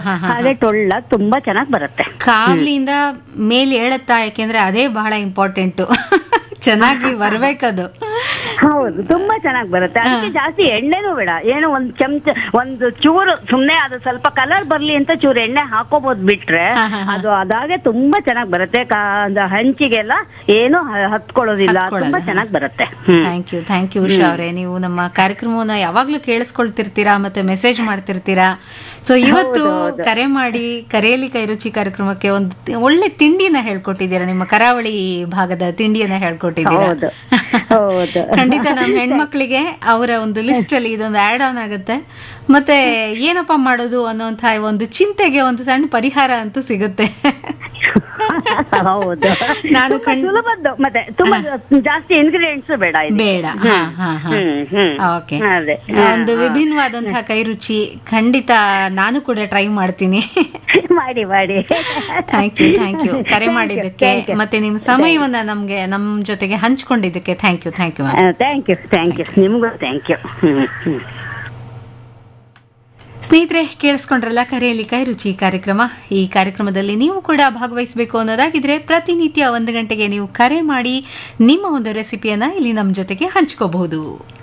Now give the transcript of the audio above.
ಹಾ, ಹಾ, ಹಾಗೆ ಟೊಳ್ಳ ತುಂಬಾ ಚೆನ್ನಾಗಿ ಬರುತ್ತೆ ಕಾವ್ಲಿಯಿಂದ ಮೇಲ್ ಹೇಳತ್ತಾ ಯಾಕೆಂದ್ರೆ ಅದೇ ಬಹಳ ಇಂಪಾರ್ಟೆಂಟ್ ಚೆನ್ನಾಗಿ ಬರ್ಬೇಕದು ಹೌದು ತುಂಬಾ ಚೆನ್ನಾಗಿ ಬರುತ್ತೆ ಅದಕ್ಕೆ ಜಾಸ್ತಿ ಎಣ್ಣೆನೂ ಬೇಡ ಏನೋ ಒಂದ್ ಚಮಚ ಒಂದು ಚೂರು ಸುಮ್ನೆ ಅದು ಸ್ವಲ್ಪ ಕಲರ್ ಬರ್ಲಿ ಅಂತ ಚೂರು ಎಣ್ಣೆ ಹಾಕೋಬಹುದು ಬಿಟ್ರೆ ಹಾ, ಹಾ, ಹಾ. ಅದು ಅದಾಗೆ ತುಂಬಾ ಚೆನ್ನಾಗಿ ಬರುತ್ತೆ ಕಾ- ಅದು ಹಂಚಿಗೆಲ್ಲ ಏನು ಹ- ಹತ್ಕೊಳ್ಳೋದಿಲ್ಲ ಹತ್ಕೊಳ್ಳಲ್ಲ. ತುಂಬಾ ಚೆನ್ನಾಗಿ ಬರುತ್ತೆ ಹ್ಮ್ thank you thank you Usha ಅವರೇ ನೀವು ನಮ್ಮ ಕಾರ್ಯಕ್ರಮವನ್ನ ಯಾವಾಗ್ಲೂ ಕೇಳಿಸ್ಕೊಳ್ತಿರ್ತೀರಾ ಮತ್ತೆ ಮೆಸೇಜ್ ಮಾಡ್ತಿರ್ತೀರಾ ಸೊ ಇವತ್ತು ಕರೆ ಮಾಡಿ ಕರೆಯಲ್ಲಿ ಕೈರುಚಿ ಕಾರ್ಯಕ್ರಮಕ್ಕೆ ಒಂದು ತಿ- ಒಳ್ಳೆ ತಿಂಡಿನ ಹೇಳ್ಕೊಟ್ಟಿದ್ದೀರಾ ನಿಮ್ಮ ಕರಾವಳಿ ಭಾಗದ ತಿಂಡಿಯನ್ನ ಹೇಳ್ಕೊಟ್ಟಿದ್ದೀರಾ ಹೌದು. ಹೌದು. ಖಂಡಿತ ನಮ್ಮ ಹೆಣ್ಮಕ್ಳಿಗೆ ಅವರ ಒಂದು ಲಿಸ್ಟ್ ಅಲ್ಲಿ ಇದೊಂದು ಆಡ್ ಆನ್ ಆಗುತ್ತೆ ಮತ್ತೆ ಏನಪ್ಪ ಮಾಡೋದು ಅನ್ನೋಂಥ ಒಂದು ಚಿಂತೆಗೆ ಒಂದು ಸಣ್ಣ ಪರಿಹಾರ ಅಂತೂ ಸಿಗುತ್ತೆ ಹೌದು ನಾನು ತುಂಬಾ ಖಂಡ್- ಸುಲಭದ್ದು ಮತ್ತೆ ತುಂಬಾ ಜಾಸ್ತಿ ಇಂಗ್ರೀಡಿಯೆಂಟ್ಸ್ ಬೇಡ ಇದು ಬೇಡ ಹಾ ಹಾ ಹಾ ಹ್ಮ್, ಹ್ಮ್. ಓಕೆ ಅದೇ. ಒಂದು ವಿಭಿನ್ನವಾದಂತಹ ಕೈ ರುಚಿ ಖಂಡಿತ ನಾನು ಕೂಡ ಟ್ರೈ ಮಾಡ್ತೀನಿ ಮಾಡಿ ಮಾಡಿ ಥ್ಯಾಂಕ್ ಯು ಥ್ಯಾಂಕ್ ಯು ಕರೆ ಮಾಡಿದ್ದಕ್ಕೆ Thank you. ಮತ್ತೆ ನಿಮ್ಮ ಸಮಯವನ್ನ ನಮ್ಗೆ ನಮ್ ಜೊತೆಗೆ ಹಂಚ್ಕೊಂಡಿದ್ದಕ್ಕೆ thank you thank you thank you thank you ನಿಮಗೂ ಥ್ಯಾಂಕ್ ಯು ಹ್ಮ್ ಹ್ಮ್ ಸ್ನೇಹಿತರೆ ಕೇಳಿಸ್ಕೊಂಡ್ರಲ್ಲ ಕರೆಯಲ್ಲಿ ಕೈ ರುಚಿ ಕಾರ್ಯಕ್ರಮ ಈ ಕಾರ್ಯಕ್ರಮದಲ್ಲಿ ನೀವು ಕೂಡ ಭಾಗವಹಿಸಬೇಕು ಅನ್ನೋದಾಗಿದ್ರೆ ಪ್ರತಿನಿತ್ಯ ಒಂದು ಗಂಟೆಗೆ ನೀವು ಕರೆ ಮಾಡಿ ನಿಮ್ಮ ಒಂದು ರೆಸಿಪಿಯನ್ನ ಇಲ್ಲಿ ನಮ್ಮ ಜೊತೆಗೆ ಹಂಚ್ಕೋಬಹುದು